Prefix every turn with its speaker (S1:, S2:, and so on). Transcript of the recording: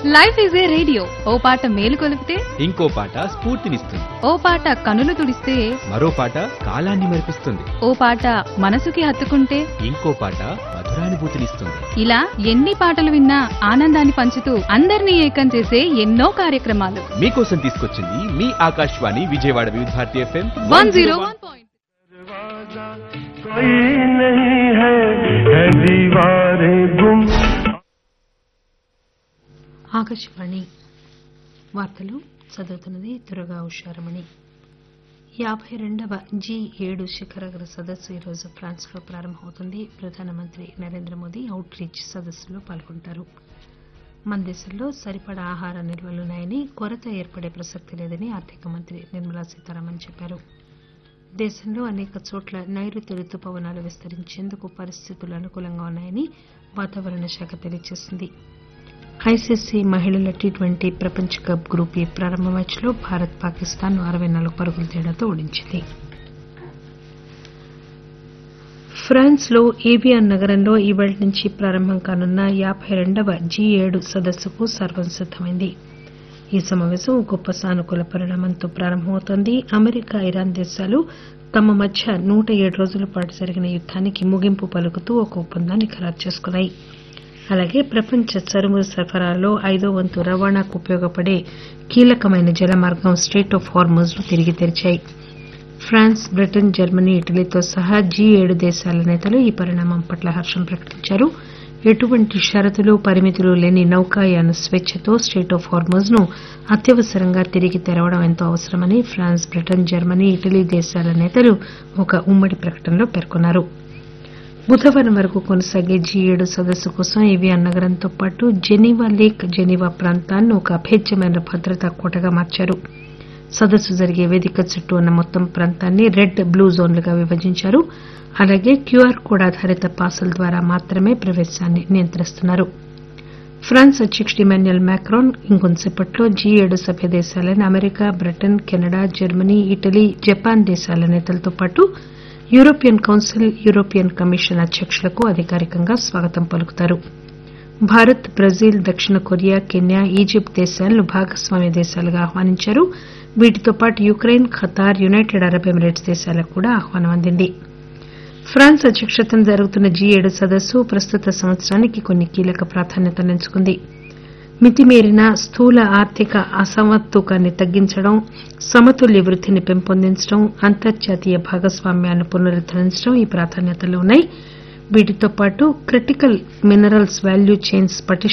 S1: life is a radio ఓ పాట మేలు కొలిపితే
S2: ఇంకో పాట స్ఫూర్తినిస్తుంది
S1: ఓ పాట కనులు తుడిస్తే
S2: మరో పాట కాలాన్ని మరిపిస్తుంది
S1: ఓ పాట మనసుకి హత్తుకుంటే
S2: ఇంకో పాట మధురానుభూతినిస్తుంది
S1: ఇలా ఎన్ని పాటలు విన్నా ఆనందాన్ని పంచుతూ అందరినీ ఏకం చేసే ఎన్నో కార్యక్రమాలు
S2: మీకోసం తీసుకొచ్చింది మీ Akashvani Vijayawada Vividh Bharati FM
S1: one zero one point
S3: कोई नहीं है है दीवारें गुम
S4: ఆకాశవాణి వార్తలు చదువుతున్నది దుర్గా ఉషారమణి యాభై రెండవ జీ ఏడు శిఖరాగ్ర సదస్సు ఈరోజు ఫ్రాన్స్లో ప్రారంభమవుతుంది ప్రధానమంత్రి నరేంద్ర మోదీ అవుట్ రీచ్ సదస్సులో పాల్గొంటారు మన దేశంలో సరిపడా ఆహార నిల్వలున్నాయని కొరత ఏర్పడే ప్రసక్తి లేదని ఆర్థిక మంత్రి నిర్మలా సీతారామన్ చెప్పారు దేశంలో అనేక చోట్ల నైరుతి రుతుపవనాలు విస్తరించేందుకు పరిస్థితులు అనుకూలంగా ఉన్నాయని వాతావరణ శాఖ తెలియజేసింది ఐసీసీ మహిళల టీ ట్వంటీ ప్రపంచ కప్ గ్రూప్ ఏ ప్రారంభ మ్యాచ్లో భారత్ పాకిస్తాన్ అరవై నాలుగు పరుగుల తేడాతో ఓడించింది ఫ్రాన్స్ లో ఏవియాన్ నగరంలో ఇవాళ నుంచి ప్రారంభం కానున్న యాభై రెండవ జీ ఏడు సదస్సుకు సర్వం సిద్దమైంది ఈ సమావేశం గొప్ప సానుకూల పరిణామంతో ప్రారంభమవుతోంది అమెరికా ఇరాన్ దేశాలు తమ మధ్య నూట ఏడు రోజుల పాటు జరిగిన యుద్దానికి ముగింపు పలుకుతూ ఒక ఒప్పందాన్ని ఖరారు చేసుకున్నాయి అలాగే ప్రపంచ చమురు సరఫరాలో ఐదో వంతు రవాణాకు ఉపయోగపడే కీలకమైన జలమార్గం స్ట్రెయిట్ ఆఫ్ హార్మోజ్ ను తిరిగి తెరిచాయి ఫ్రాన్స్ బ్రిటన్ జర్మనీ ఇటలీతో సహా జీ ఏడు దేశాల నేతలు ఈ పరిణామం పట్ల హర్షం ప్రకటించారు ఎటువంటి షరతులు పరిమితులు లేని నౌకాయాన స్వేచ్ఛతో స్టేట్ ఆఫ్ హార్మోజ్ ను అత్యవసరంగా తిరిగి తెరవడం ఎంతో అవసరమని ఫ్రాన్స్ బ్రిటన్ జర్మనీ ఇటలీ దేశాల నేతలు ఒక ఉమ్మడి ప్రకటనలో పేర్కొన్నారు బుధవారం వరకు కొనసాగే జీ ఏడు సదస్సు కోసం ఏవియాన్ నగరంతో పాటు జెనీవా లేక్ జెనీవా ప్రాంతాన్ని ఒక అభేద్యమైన భద్రతా కోటగా మార్చారు సదస్సు జరిగే వేదిక చుట్టూ ఉన్న మొత్తం ప్రాంతాన్ని రెడ్ బ్లూ జోన్లుగా విభజించారు అలాగే క్యూఆర్ కోడ్ ఆధారిత పాసుల ద్వారా మాత్రమే ప్రవేశాన్ని నియంత్రిస్తున్నారు ఫ్రాన్స్ అధ్యకుడు ఇమాన్యుయల్ మ్యాక్రాన్ ఇంకొంతసేపట్లో జీ ఏడు సభ్య దేశాలైన America Britain Canada Germany Italy Japan దేశాల నేతలతో పాటు యూరోపియన్ కౌన్సిల్ యూరోపియన్ కమిషన్ అధ్యకులకు అధికారికంగా స్వాగతం పలుకుతారు భారత్ బ్రెజిల్ దక్షిణ కొరియా కెన్యా ఈజిప్ట్ దేశాలను భాగస్వామ్య దేశాలుగా ఆహ్వానించారు వీటితో పాటు Ukraine Qatar United Arab Emirates దేశాలకు కూడా ఆహ్వానం అందింది ఫ్రాన్స్ అధ్యక్షతన జరుగుతున్న జీ ఏడు సదస్సు ప్రస్తుత సంవత్సరానికి కొన్ని కీలక ప్రాధాన్యతను ఎంచుకుంది మితిమీరిన స్థూల ఆర్థిక అసమతుకాన్ని తగ్గించడం సమతుల్య వృద్దిని పెంపొందించడం అంతర్జాతీయ భాగస్వామ్యాన్ని పునరుద్దరించడం ఈ ప్రాధాన్యతల్లో ఉన్నాయి వీటితో పాటు క్రిటికల్ మినరల్స్ వాల్యూ చైన్స్ పటిష్ట